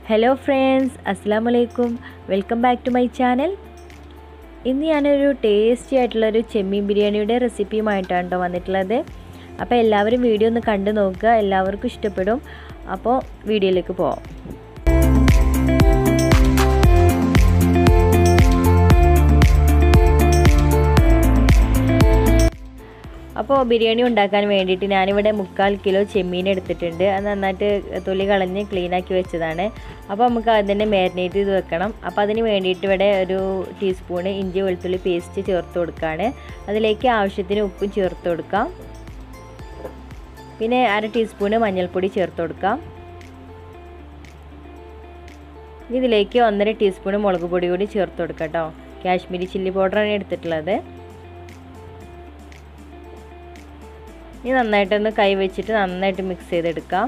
hello friends അസ്സാം വലൈക്കും welcome back to my channel ഇന്ന് ഞാനൊരു ടേസ്റ്റി ആയിട്ടുള്ളൊരു ചെമ്മീൻ ബിരിയാണിയുടെ റെസിപ്പിയുമായിട്ടാണ് കേട്ടോ വന്നിട്ടുള്ളത് അപ്പോൾ എല്ലാവരും വീഡിയോ ഒന്ന് കണ്ടു നോക്കുക എല്ലാവർക്കും ഇഷ്ടപ്പെടും അപ്പോൾ വീഡിയോയിലേക്ക് പോവാം അപ്പോൾ ബിരിയാണി ഉണ്ടാക്കാൻ വേണ്ടിയിട്ട് ഞാനിവിടെ മുക്കാൽ കിലോ ചെമ്മീൻ എടുത്തിട്ടുണ്ട് അത് നന്നായിട്ട് തൊലി കളഞ്ഞ് ക്ലീനാക്കി വെച്ചതാണ് അപ്പോൾ നമുക്ക് അതിനെ മാരിനേറ്റ് ചെയ്ത് വെക്കണം അപ്പോൾ അതിന് വേണ്ടിയിട്ട് ഇവിടെ ഒരു ടീസ്പൂണ് ഇഞ്ചി വെളുത്തുള്ളി പേസ്റ്റ് ചേർത്ത് കൊടുക്കുകയാണ് അതിലേക്ക് ആവശ്യത്തിന് ഉപ്പും ചേർത്ത് കൊടുക്കാം പിന്നെ അര ടീസ്പൂണ് മഞ്ഞൾപ്പൊടി ചേർത്ത് കൊടുക്കാം ഇതിലേക്ക് ഒന്നര ടീസ്പൂൺ മുളക് പൊടി കൂടി ചേർത്ത് കൊടുക്കാം കേട്ടോ കാശ്മീരി ചില്ലി പൗഡറാണ് എടുത്തിട്ടുള്ളത് ഇനി നന്നായിട്ടൊന്ന് കൈ വെച്ചിട്ട് നന്നായിട്ട് മിക്സ് ചെയ്തെടുക്കാം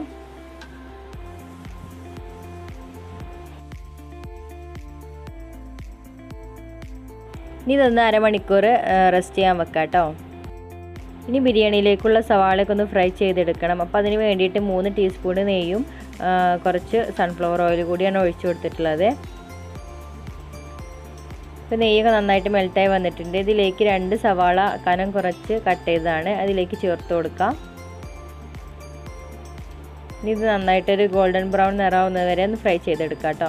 ഇനി ഇതൊന്ന് അരമണിക്കൂർ റെസ്റ്റ് ചെയ്യാൻ വെക്കാം കേട്ടോ ഇനി ബിരിയാണിയിലേക്കുള്ള സവാളയൊക്കെ ഒന്ന് ഫ്രൈ ചെയ്തെടുക്കണം അപ്പോൾ അതിന് വേണ്ടിയിട്ട് മൂന്ന് ടീസ്പൂൺ നെയ്യും കുറച്ച് സൺഫ്ലവർ ഓയിൽ കൂടിയാണ് ഒഴിച്ചു കൊടുത്തിട്ടുള്ളത് ഇപ്പോൾ നെയ്യൊക്കെ നന്നായിട്ട് മെൽറ്റായി വന്നിട്ടുണ്ട് ഇതിലേക്ക് രണ്ട് സവാള കനം കുറച്ച് കട്ട് ചെയ്തതാണ് അതിലേക്ക് ചേർത്ത് കൊടുക്കാം ഇനി ഇത് നന്നായിട്ടൊരു ഗോൾഡൻ ബ്രൗൺ നിറാവുന്നത് വരെ ഒന്ന് ഫ്രൈ ചെയ്തെടുക്കാം കേട്ടോ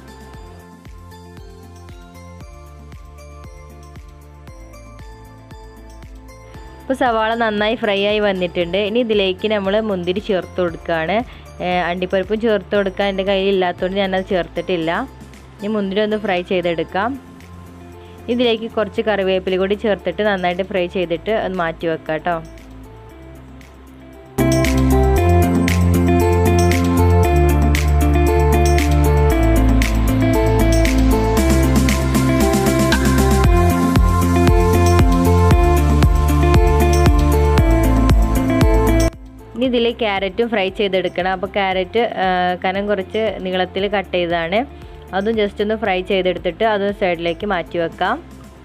ഇപ്പോൾ സവാള നന്നായി ഫ്രൈ ആയി വന്നിട്ടുണ്ട് ഇനി ഇതിലേക്ക് നമ്മൾ മുന്തിരി ചേർത്ത് കൊടുക്കുകയാണ് അണ്ടിപ്പരിപ്പും ചേർത്ത് കൊടുക്കാൻ എൻ്റെ കയ്യിൽ ഇല്ലാത്തതുകൊണ്ട് ഞാനത് ചേർത്തിട്ടില്ല ഇനി മുന്തിരി ഒന്ന് ഫ്രൈ ചെയ്തെടുക്കാം ഇതിലേക്ക് കുറച്ച് കറിവേപ്പില കൂടി ചേർത്തിട്ട് നന്നായിട്ട് ഫ്രൈ ചെയ്തിട്ട് അത് മാറ്റി വെക്കാം കേട്ടോ ഇനി ഇതിൽ ക്യാരറ്റും ഫ്രൈ ചെയ്തെടുക്കണം അപ്പോൾ ക്യാരറ്റ് കനം കുറച്ച് നീളത്തിൽ കട്ട് ചെയ്തതാണ് അതും ജസ്റ്റ് ഒന്ന് ഫ്രൈ ചെയ്തെടുത്തിട്ട് അത് സൈഡിലേക്ക് മാറ്റി വെക്കാം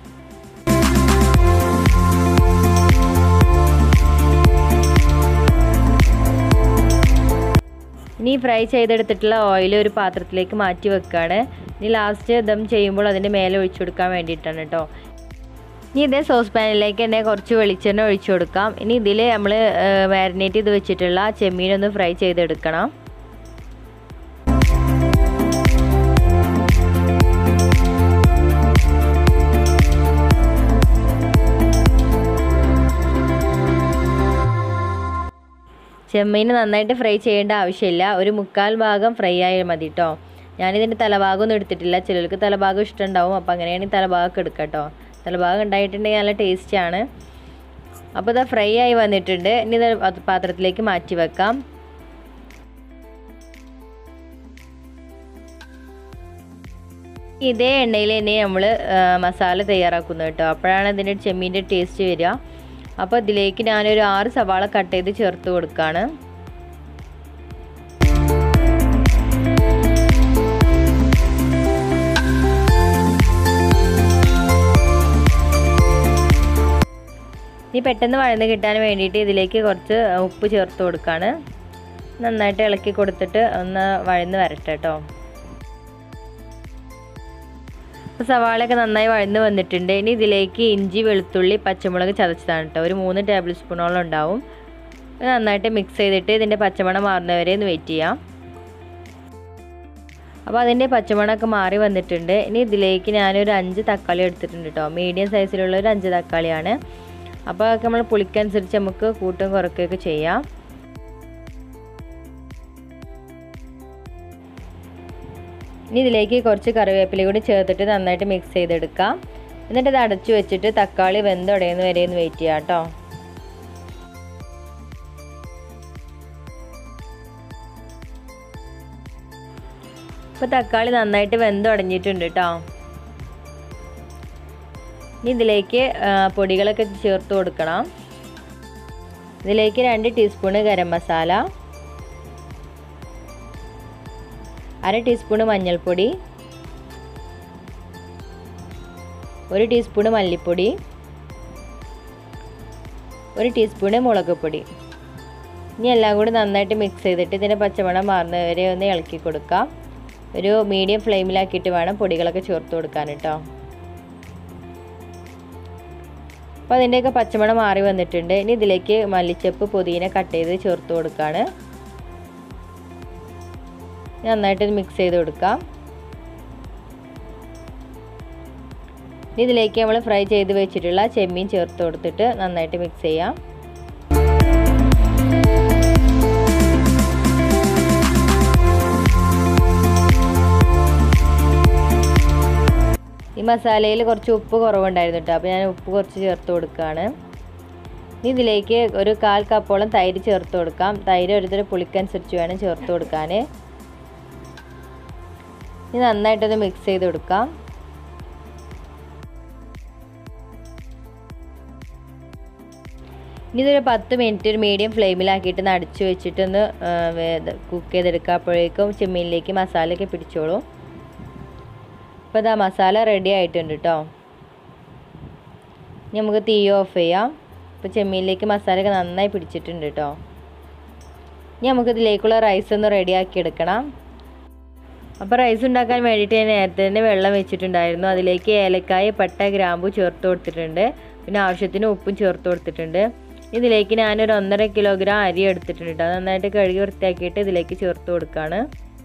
ഇനി ഫ്രൈ ചെയ്തെടുത്തിട്ടുള്ള ഓയിൽ ഒരു പാത്രത്തിലേക്ക് മാറ്റി വെക്കുകയാണ് ഇനി ലാസ്റ്റ് ദം ചെയ്യുമ്പോൾ അതിൻ്റെ മേലെ ഒഴിച്ചു കൊടുക്കാൻ വേണ്ടിയിട്ടാണ് കേട്ടോ ഇനി ഇതേ സോസ് പാനിലേക്ക് തന്നെ കുറച്ച് വെളിച്ചെണ്ണ ഒഴിച്ചു കൊടുക്കാം ഇനി ഇതിൽ നമ്മൾ മാരിനേറ്റ് ചെയ്ത് വെച്ചിട്ടുള്ള ചെമ്മീനൊന്ന് ഫ്രൈ ചെയ്തെടുക്കണം ചെമ്മീൻ നന്നായിട്ട് ഫ്രൈ ചെയ്യേണ്ട ആവശ്യമില്ല ഒരു മുക്കാൽ ഭാഗം ഫ്രൈ ആയാൽ മതി കേട്ടോ ഞാനിതിൻ്റെ തലഭാഗമൊന്നും എടുത്തിട്ടില്ല ചിലർക്ക് തലഭാഗം ഇഷ്ടമുണ്ടാവും അപ്പോൾ അങ്ങനെയാണെങ്കിൽ തലഭാഗമൊക്കെ എടുക്കാം കേട്ടോ തലഭാഗം ഉണ്ടായിട്ടുണ്ടെങ്കിൽ നല്ല ടേസ്റ്റാണ് അപ്പോൾ ഇത് ഫ്രൈ ആയി വന്നിട്ടുണ്ട് ഇനി ഇത് പാത്രത്തിലേക്ക് മാറ്റി വെക്കാം ഇതേ എണ്ണയിൽ തന്നെ നമ്മൾ മസാല തയ്യാറാക്കുന്നത് കേട്ടോ അപ്പോഴാണ് ഇതിൻ്റെ ചെമ്മീൻ്റെ ടേസ്റ്റ് വരിക അപ്പോൾ ഇതിലേക്ക് ഞാനൊരു ആറ് സവാള കട്ട് ചെയ്ത് ചേർത്ത് കൊടുക്കുകയാണ് ഇനി പെട്ടെന്ന് വഴന്ന് കിട്ടാൻ വേണ്ടിയിട്ട് ഇതിലേക്ക് കുറച്ച് ഉപ്പ് ചേർത്ത് കൊടുക്കുകയാണ് നന്നായിട്ട് ഇളക്കി കൊടുത്തിട്ട് ഒന്ന് വഴന്ന് വരട്ടെ കേട്ടോ അപ്പോൾ സവാളയൊക്കെ നന്നായി വഴന്ന് വന്നിട്ടുണ്ട് ഇനി ഇതിലേക്ക് ഇഞ്ചി വെളുത്തുള്ളി പച്ചമുളക് ചതച്ചതാണ് കേട്ടോ ഒരു മൂന്ന് ടേബിൾ സ്പൂണോളം ഉണ്ടാവും നന്നായിട്ട് മിക്സ് ചെയ്തിട്ട് ഇതിൻ്റെ പച്ചമണം മാറുന്നവരെ ഒന്ന് വെയിറ്റ് ചെയ്യാം അപ്പോൾ അതിൻ്റെ പച്ചമണമൊക്കെ മാറി വന്നിട്ടുണ്ട് ഇനി ഇതിലേക്ക് ഞാനൊരു അഞ്ച് തക്കാളി എടുത്തിട്ടുണ്ട് കേട്ടോ മീഡിയം സൈസിലുള്ള ഒരു അഞ്ച് തക്കാളിയാണ് അപ്പോൾ അതൊക്കെ നമ്മൾ പുളിക്കനുസരിച്ച് നമുക്ക് കൂട്ടും കുറയ്ക്കുകയൊക്കെ ചെയ്യാം ഇനി ഇതിലേക്ക് കുറച്ച് കറിവേപ്പില കൂടി ചേർത്തിട്ട് നന്നായിട്ട് മിക്സ് ചെയ്തെടുക്കാം എന്നിട്ട് ഇത് അടച്ചു വെച്ചിട്ട് തക്കാളി വെന്തുടയുന്ന വരെ ഒന്ന് വെയിറ്റ് ചെയ്യാം കേട്ടോ ഇപ്പോൾ തക്കാളി നന്നായിട്ട് വെന്തുടഞ്ഞിട്ടുണ്ട് കേട്ടോ ഇനി ഇതിലേക്ക് പൊടികളൊക്കെ ചേർത്ത് കൊടുക്കണം ഇതിലേക്ക് രണ്ട് ടീസ്പൂണ് ഗരം മസാല അര ടീസ്പൂണ് മഞ്ഞൾപ്പൊടി ഒരു ടീസ്പൂണ് മല്ലിപ്പൊടി ഒരു ടീസ്പൂണ് മുളക് പൊടി ഇനി എല്ലാം കൂടി നന്നായിട്ട് മിക്സ് ചെയ്തിട്ട് ഇതിൻ്റെ പച്ചമണം മാറുന്നവരെ ഒന്ന് ഇളക്കി കൊടുക്കാം ഒരു മീഡിയം ഫ്ലെയിമിലാക്കിയിട്ട് വേണം പൊടികളൊക്കെ ചേർത്ത് കൊടുക്കാൻ കേട്ടോ അപ്പോൾ അതിൻ്റെയൊക്കെ പച്ചമണം മാറി വന്നിട്ടുണ്ട് ഇനി ഇതിലേക്ക് മല്ലിച്ചപ്പ് പുതിന കട്ട് ചെയ്ത് ചേർത്ത് കൊടുക്കുകയാണ് നന്നായിട്ട് മിക്സ് ചെയ്ത് കൊടുക്കാം ഇനി ഇതിലേക്ക് നമ്മൾ ഫ്രൈ ചെയ്ത് വെച്ചിട്ടുള്ള ചെമ്മീൻ ചേർത്ത് കൊടുത്തിട്ട് നന്നായിട്ട് മിക്സ് ചെയ്യാം ഈ മസാലയിൽ കുറച്ച് ഉപ്പ് കുറവുണ്ടായിരുന്നു കേട്ടോ അപ്പോൾ ഞാൻ ഉപ്പ് കുറച്ച് ചേർത്ത് കൊടുക്കുകയാണ് ഇനി ഇതിലേക്ക് ഒരു കാൽ കപ്പോളം തൈര് ചേർത്ത് കൊടുക്കാം തൈര് ഒരുതരം പുളിക്കനുസരിച്ച് വേണം ചേർത്ത് കൊടുക്കാൻ ഇനി നന്നായിട്ടൊന്ന് മിക്സ് ചെയ്ത് കൊടുക്കാം ഇനി ഇതൊരു പത്ത് മിനിറ്റ് ഒരു മീഡിയം ഫ്ലെയിമിലാക്കിയിട്ട് ഒന്ന് അടിച്ച് വെച്ചിട്ടൊന്ന് കുക്ക് ചെയ്തെടുക്കുക അപ്പോഴേക്കും ചെമ്മീനിലേക്ക് മസാലയൊക്കെ പിടിച്ചോളൂ അപ്പോൾ ഇതാ മസാല റെഡി ആയിട്ടുണ്ട് കേട്ടോ ഇനി നമുക്ക് തീ ഓഫ് ചെയ്യാം ഇപ്പോൾ ചെമ്മീനിലേക്ക് മസാലയൊക്കെ നന്നായി പിടിച്ചിട്ടുണ്ട് കേട്ടോ ഇനി നമുക്ക് ഇതിലേക്കുള്ള റൈസ് ഒന്ന് റെഡിയാക്കി എടുക്കണം അപ്പോൾ റൈസ് ഉണ്ടാക്കാൻ വേണ്ടിയിട്ട് ഞാൻ നേരത്തെ തന്നെ വെള്ളം വെച്ചിട്ടുണ്ടായിരുന്നു അതിലേക്ക് ഏലക്കായ പട്ട ഗ്രാമ്പു ചേർത്ത് കൊടുത്തിട്ടുണ്ട് പിന്നെ ആവശ്യത്തിന് ഉപ്പും ചേർത്ത് കൊടുത്തിട്ടുണ്ട് ഇതിലേക്ക് ഞാനൊരു ഒന്നര കിലോഗ്രാം അരി എടുത്തിട്ടുണ്ട് കേട്ടോ അത് നന്നായിട്ട് കഴുകി വൃത്തിയാക്കിയിട്ട് ഇതിലേക്ക് ചേർത്ത് കൊടുക്കുകയാണ്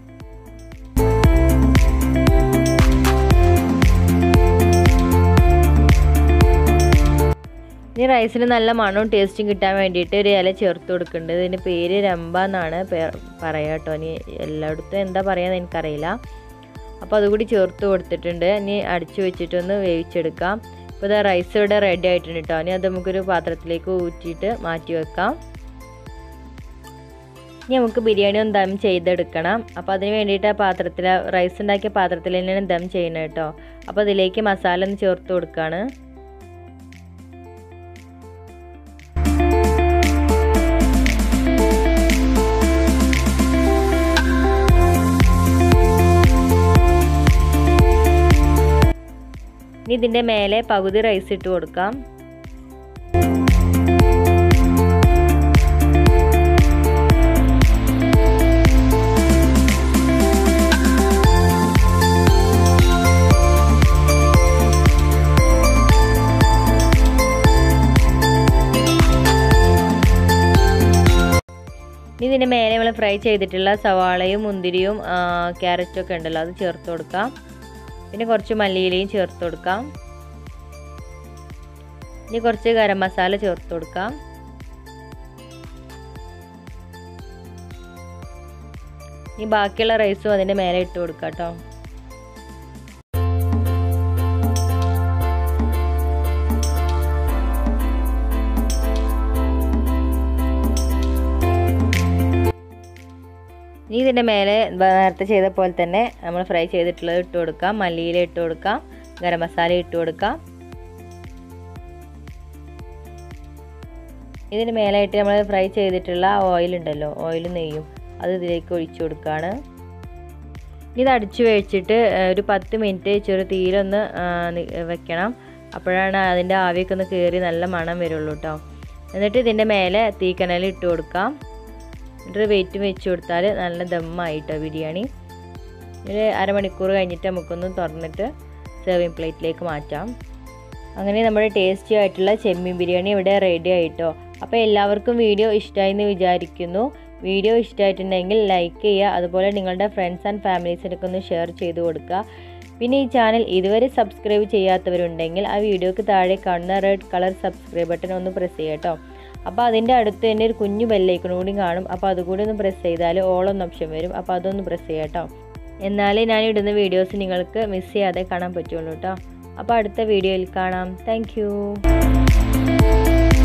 ഇനി റൈസിന് നല്ല മണവും ടേസ്റ്റും കിട്ടാൻ വേണ്ടിയിട്ട് ഒരു ഇല ചേർത്ത് കൊടുക്കുന്നുണ്ട് ഇതിൻ്റെ പേര് രമ്പ എന്നാണ് പറയാം കേട്ടോ ഇനി എല്ലായിടത്തും എന്താ പറയാന്ന് എനിക്കറിയില്ല അപ്പോൾ അതുകൂടി ചേർത്ത് കൊടുത്തിട്ടുണ്ട് ഇനി അടിച്ചു വെച്ചിട്ടൊന്ന് വേവിച്ചെടുക്കാം ഇപ്പോൾ ഇതാ റൈസ് ഇവിടെ റെഡി ആയിട്ടുണ്ട് കേട്ടോ ഇനി അത് നമുക്കൊരു പാത്രത്തിലേക്ക് ഊറ്റിയിട്ട് മാറ്റി വെക്കാം ഇനി നമുക്ക് ബിരിയാണി ഒന്ന് ദം ചെയ്തെടുക്കണം അപ്പോൾ അതിന് വേണ്ടിയിട്ട് ആ പാത്രത്തിൽ റൈസ് ഉണ്ടാക്കിയ പാത്രത്തിൽ തന്നെയാണ് ദം ചെയ്യുന്നത് കേട്ടോ അപ്പോൾ അതിലേക്ക് മസാല ഒന്ന് ചേർത്ത് കൊടുക്കുകയാണ് ഇനി ഇതിൻ്റെ മേലെ പകുതി റൈസ് ഇട്ട് കൊടുക്കാം ഇനി ഇതിൻ്റെ മേലെ നമ്മൾ ഫ്രൈ ചെയ്തിട്ടുള്ള സവാളയും മുന്തിരിയും ക്യാരറ്റും ഒക്കെ ഉണ്ടല്ലോ അത് ചേർത്ത് കൊടുക്കാം പിന്നെ കുറച്ച് മല്ലിയിലയും ചേർത്ത് കൊടുക്കാം ഇനി കുറച്ച് ഗരം മസാല ചേർത്ത് കൊടുക്കാം ഇനി ബാക്കിയുള്ള റൈസും അതിൻ്റെ മേലെ ഇട്ട് കൊടുക്കാം കേട്ടോ ഇനി ഇതിൻ്റെ മേലെ നേരത്തെ ചെയ്ത പോലെ തന്നെ നമ്മൾ ഫ്രൈ ചെയ്തിട്ടുള്ളത് ഇട്ട് കൊടുക്കാം മല്ലിയില ഇട്ട് കൊടുക്കാം ഗരം മസാല ഇട്ട് കൊടുക്കാം ഇതിന് മേലായിട്ട് നമ്മൾ ഫ്രൈ ചെയ്തിട്ടുള്ള ഓയിൽ ഉണ്ടല്ലോ ഓയിൽ നെയ്യും അത് ഇതിലേക്ക് ഒഴിച്ചു കൊടുക്കുകയാണ് ഇത് അടിച്ചു വെച്ചിട്ട് ഒരു പത്ത് മിനിറ്റ് ചെറു തീയിലൊന്ന് വെക്കണം അപ്പോഴാണ് അതിൻ്റെ ആവിയൊക്കെ ഒന്ന് കയറി നല്ല മണം വരുള്ളൂ കേട്ടോ എന്നിട്ട് ഇതിൻ്റെ മേലെ തീക്കനൽ ഇട്ട് കൊടുക്കാം എന്നിട്ട് വെയിറ്റ് വെച്ച് കൊടുത്താൽ നല്ല ദമ്മായിട്ടോ ബിരിയാണി ഒരു അരമണിക്കൂർ കഴിഞ്ഞിട്ട് നമുക്കൊന്ന് തുറന്നിട്ട് സെർവിങ് പ്ലേറ്റിലേക്ക് മാറ്റാം അങ്ങനെ നമ്മുടെ ടേസ്റ്റി ആയിട്ടുള്ള ചെമ്മീൻ ബിരിയാണി ഇവിടെ റെഡി ആയിട്ടോ അപ്പോൾ എല്ലാവർക്കും വീഡിയോ ഇഷ്ടമായി എന്ന് വിചാരിക്കുന്നു വീഡിയോ ഇഷ്ടമായിട്ടുണ്ടെങ്കിൽ ലൈക്ക് ചെയ്യുക അതുപോലെ നിങ്ങളുടെ ഫ്രണ്ട്സ് ആൻഡ് ഫാമിലീസിനൊക്കെ ഒന്ന് ഷെയർ ചെയ്ത് കൊടുക്കുക പിന്നെ ഈ ചാനൽ ഇതുവരെ സബ്സ്ക്രൈബ് ചെയ്യാത്തവരുണ്ടെങ്കിൽ ആ വീഡിയോക്ക് താഴെ കാണുന്ന റെഡ് കളർ സബ്സ്ക്രൈബ് ബട്ടൺ ഒന്ന് പ്രസ് ചെയ്യുക കേട്ടോ അപ്പോൾ അതിൻ്റെ അടുത്ത് തന്നെ ഒരു കുഞ്ഞു ബെല്ലൈക്കൺ കൂടി കാണും അപ്പോൾ അതുകൂടി ഒന്ന് പ്രസ് ചെയ്താൽ ഓളൊന്ന് ഓപ്ഷൻ വരും അപ്പോൾ അതൊന്ന് പ്രസ് ചെയ്യാം കേട്ടോ എന്നാലേ ഞാൻ ഇടുന്ന വീഡിയോസ് നിങ്ങൾക്ക് മിസ് ചെയ്യാതെ കാണാൻ പറ്റുള്ളൂ കേട്ടോ അപ്പോൾ അടുത്ത വീഡിയോയിൽ കാണാം താങ്ക്